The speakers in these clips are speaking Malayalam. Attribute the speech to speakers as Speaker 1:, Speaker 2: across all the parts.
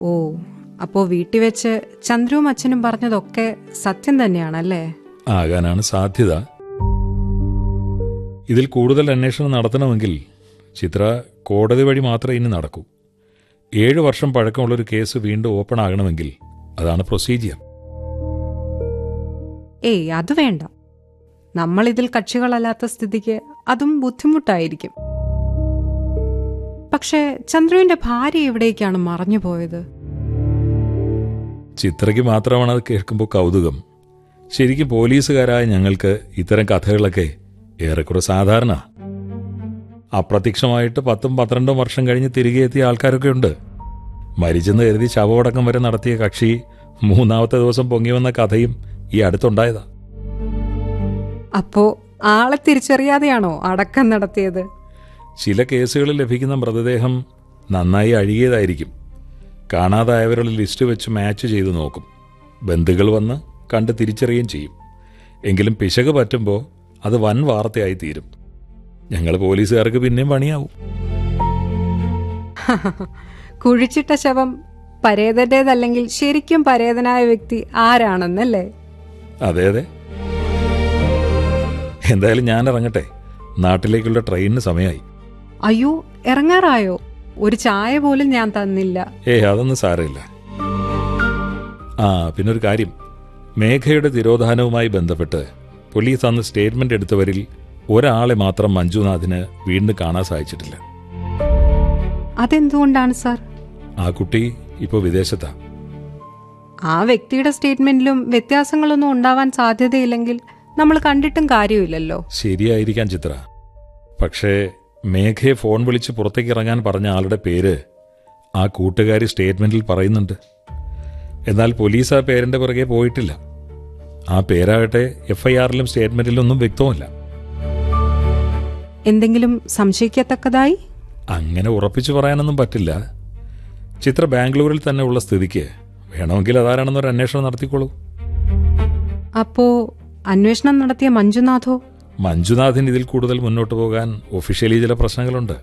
Speaker 1: ഓ അപ്പോ വീട്ടിൽ വെച്ച് ചന്ദ്രുവും അച്ഛനും പറഞ്ഞതൊക്കെ സത്യം തന്നെയാണല്ലേ
Speaker 2: ആകാനാണ് സാധ്യത ഇതിൽ കൂടുതൽ അന്വേഷണം നടത്തണമെങ്കിൽ ചിത്ര കോടതി വഴി മാത്രമേ ഇനി നടക്കൂ ഏഴ് വർഷം പഴക്കമുള്ളൊരു കേസ് വീണ്ടും ഓപ്പൺ ആകണമെങ്കിൽ അതാണ് പ്രൊസീജിയർ
Speaker 1: ഏയ് അത് വേണ്ട നമ്മൾ ഇതിൽ കക്ഷികളല്ലാത്ത സ്ഥിതിക്ക് അതും ബുദ്ധിമുട്ടായിരിക്കും പക്ഷേ ചന്ദ്രുവിന്റെ ഭാര്യ എവിടേക്കാണ് മറഞ്ഞു പോയത്
Speaker 2: ചിത്രയ്ക്ക് മാത്രമാണ് അത് കേൾക്കുമ്പോൾ കൗതുകം ശരിക്കും പോലീസുകാരായ ഞങ്ങൾക്ക് ഇത്തരം കഥകളൊക്കെ ഏറെക്കുറെ സാധാരണ അപ്രത്യക്ഷമായിട്ട് പത്തും പന്ത്രണ്ടും വർഷം കഴിഞ്ഞ് തിരികെ എത്തിയ ആൾക്കാരൊക്കെ ഉണ്ട് മരിച്ചെന്ന് കരുതി ശവമടക്കം വരെ നടത്തിയ കക്ഷി മൂന്നാമത്തെ ദിവസം പൊങ്ങി വന്ന കഥയും ഈ അടുത്തുണ്ടായതാ
Speaker 1: അപ്പോ ആളെ തിരിച്ചറിയാതെയാണോ അടക്കം നടത്തിയത്
Speaker 2: ചില കേസുകളിൽ ലഭിക്കുന്ന മൃതദേഹം നന്നായി അഴുകിയതായിരിക്കും കാണാതായവരുടെ ലിസ്റ്റ് വെച്ച് മാച്ച് ചെയ്തു നോക്കും ബന്ധുക്കൾ വന്ന് കണ്ട് തിരിച്ചറിയുകയും ചെയ്യും എങ്കിലും പിശക് പറ്റുമ്പോൾ അത് വൻ വാർത്തയായി തീരും ഞങ്ങൾ പോലീസുകാർക്ക് പിന്നെയും പണിയാവും
Speaker 1: കുഴിച്ചിട്ട ശവം പരേതന്റേതല്ലെങ്കിൽ ശരിക്കും പരേതനായ വ്യക്തി ആരാണെന്നല്ലേ
Speaker 2: അതെ അതെ എന്തായാലും ഞാൻ ഇറങ്ങട്ടെ നാട്ടിലേക്കുള്ള ട്രെയിനിന് സമയമായി
Speaker 1: അയ്യോ ഇറങ്ങാറായോ ഒരു ചായ പോലും ഞാൻ തന്നില്ല
Speaker 2: ഏ അതൊന്നും സാരമില്ല ആ പിന്നൊരു കാര്യം മേഘയുടെ തിരോധാനവുമായി ബന്ധപ്പെട്ട് പോലീസ് അന്ന് സ്റ്റേറ്റ്മെന്റ് എടുത്തവരിൽ ഒരാളെ മാത്രം മഞ്ജുനാഥിന് വീണ്ടും കാണാൻ സാധിച്ചിട്ടില്ല
Speaker 1: അതെന്തുകൊണ്ടാണ് സാർ
Speaker 2: ആ കുട്ടി ഇപ്പോൾ വിദേശത്താ
Speaker 1: ആ വ്യക്തിയുടെ സ്റ്റേറ്റ്മെന്റിലും വ്യത്യാസങ്ങളൊന്നും ഉണ്ടാവാൻ സാധ്യതയില്ലെങ്കിൽ നമ്മൾ കണ്ടിട്ടും കാര്യമില്ലല്ലോ
Speaker 2: ശരിയായിരിക്കാം ചിത്ര പക്ഷേ മേഘയെ ഫോൺ വിളിച്ച് പുറത്തേക്ക് ഇറങ്ങാൻ പറഞ്ഞ ആളുടെ പേര് ആ കൂട്ടുകാരി സ്റ്റേറ്റ്മെന്റിൽ പറയുന്നുണ്ട് എന്നാൽ പോലീസ് ആ പേരിന്റെ പുറകെ പോയിട്ടില്ല ആ പേരാകട്ടെ എഫ്ഐആറിലും സ്റ്റേറ്റ്മെന്റിലും ഒന്നും വ്യക്തമല്ല
Speaker 1: എന്തെങ്കിലും സംശയിക്കത്തക്കതായി
Speaker 2: അങ്ങനെ ഉറപ്പിച്ചു പറയാനൊന്നും പറ്റില്ല ചിത്ര ബാംഗ്ലൂരിൽ തന്നെ ഉള്ള സ്ഥിതിക്ക് വേണമെങ്കിൽ അതാരാണെന്നൊരു അന്വേഷണം നടത്തിക്കോളൂ
Speaker 1: അപ്പോ അന്വേഷണം നടത്തിയ മഞ്ജുനാഥോ
Speaker 2: മഞ്ജുനാഥിന് ഇതിൽ കൂടുതൽ മുന്നോട്ട് പോകാൻ ഒഫീഷ്യലി ചില പ്രശ്നങ്ങളുണ്ട്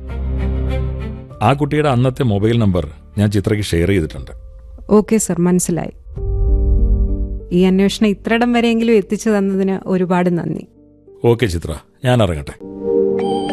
Speaker 2: ആ കുട്ടിയുടെ അന്നത്തെ മൊബൈൽ നമ്പർ ഞാൻ ചിത്രയ്ക്ക് ഷെയർ ചെയ്തിട്ടുണ്ട്
Speaker 1: ഓക്കെ സർ മനസ്സിലായി ഈ അന്വേഷണം ഇത്രയിടം വരെയെങ്കിലും എത്തിച്ചു തന്നതിന് ഒരുപാട് നന്ദി
Speaker 2: ഓക്കെ ചിത്ര ഞാൻ ഇറങ്ങട്ടെ